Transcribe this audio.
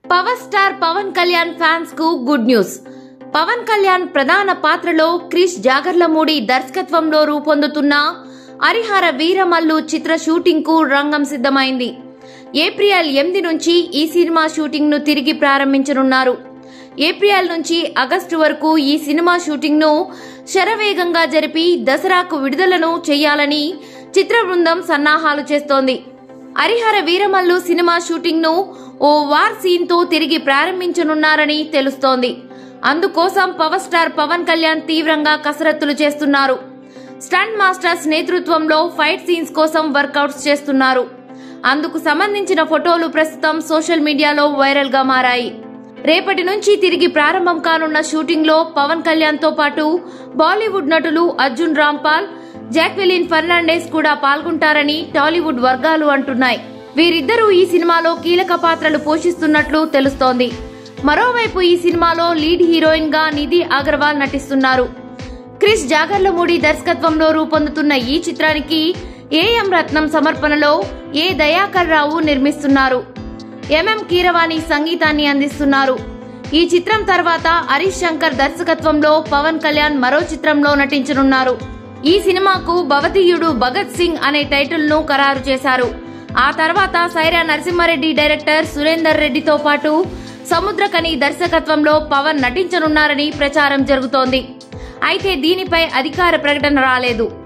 power star Pawan Kalyan fans కు good news Pawan Kalyan ప్రధాన పాత్రలో క్రిష్ జాగర్లమూడి దర్శకత్వంలో రూపొందుతున్న హరిహర వీరమల్లు చిత్ర షూటింగ్ కు రంగం సిద్ధమైంది ఏప్రిల్ ఎనిమిది నుంచి ఈ సినిమా షూటింగ్ ను తిరిగి ప్రారంభించనున్నారు ఏప్రిల్ నుంచి ఆగస్టు వరకు ఈ సినిమా షూటింగ్ ను శరవేగంగా జరిపి దసరాకు విడుదలను చేయాలని చిత్ర బృందం సన్నాహాలు చేస్తోంది హరిహర వీరమల్లు సినిమా షూటింగ్ ను ఓ వార్ సీన్ తో తిరిగి ప్రారంభించనున్నారని తెలుస్తోంది అందుకోసం పవర్ స్టార్ పవన్ కళ్యాణ్ తీవ్రంగా కసరత్తులు చేస్తున్నారు స్టంట్ మాస్టర్స్ నేతృత్వంలో ఫైట్ సీన్స్ కోసం వర్కౌట్స్ చేస్తున్నారు అందుకు సంబంధించిన ఫోటోలు ప్రస్తుతం సోషల్ మీడియాలో వైరల్ గా మారాయి రేపటి నుంచి తిరిగి ప్రారంభం కానున్న షూటింగ్ లో పవన్ కళ్యాణ్ తో పాటు బాలీవుడ్ నటులు అర్జున్ రాంపాల్ జాక్వెలిన్ ఫెర్నాండెస్ కూడా పాల్గొంటారని టాలీవుడ్ వర్గాలు అంటున్నాయి వీరిద్దరూ ఈ సినిమాలో కీలక పాత్రలు పోషిస్తున్నట్లు తెలుస్తోంది మరోవైపు ఈ సినిమాలో లీడ్ హీరోయిన్ గా నిధి అగర్వాల్ నటిస్తున్నారు క్రిష్ జాగర్లమూడి దర్శకత్వంలో రూపొందుతున్న ఈ చిత్రానికి ఏఎం రత్నం సమర్పణలో ఏ దయాకర్ రావు నిర్మిస్తున్నారు ఎంఎం కీరవాణి సంగీతాన్ని అందిస్తున్నారు ఈ చిత్రం తర్వాత హరీష్ శంకర్ దర్శకత్వంలో పవన్ కళ్యాణ్ మరో చిత్రంలో నటించనున్నారు ఈ సినిమాకు భవతీయుడు భగత్ సింగ్ అనే టైటిల్ ను ఖరారు చేశారు ఆ తర్వాత సైరా నరసింహారెడ్డి డైరెక్టర్ సురేందర్ రెడ్డితో పాటు సముద్రకని దర్శకత్వంలో పవన్ నటించనున్నారని ప్రచారం జరుగుతోంది అయితే దీనిపై అధికార ప్రకటన రాలేదు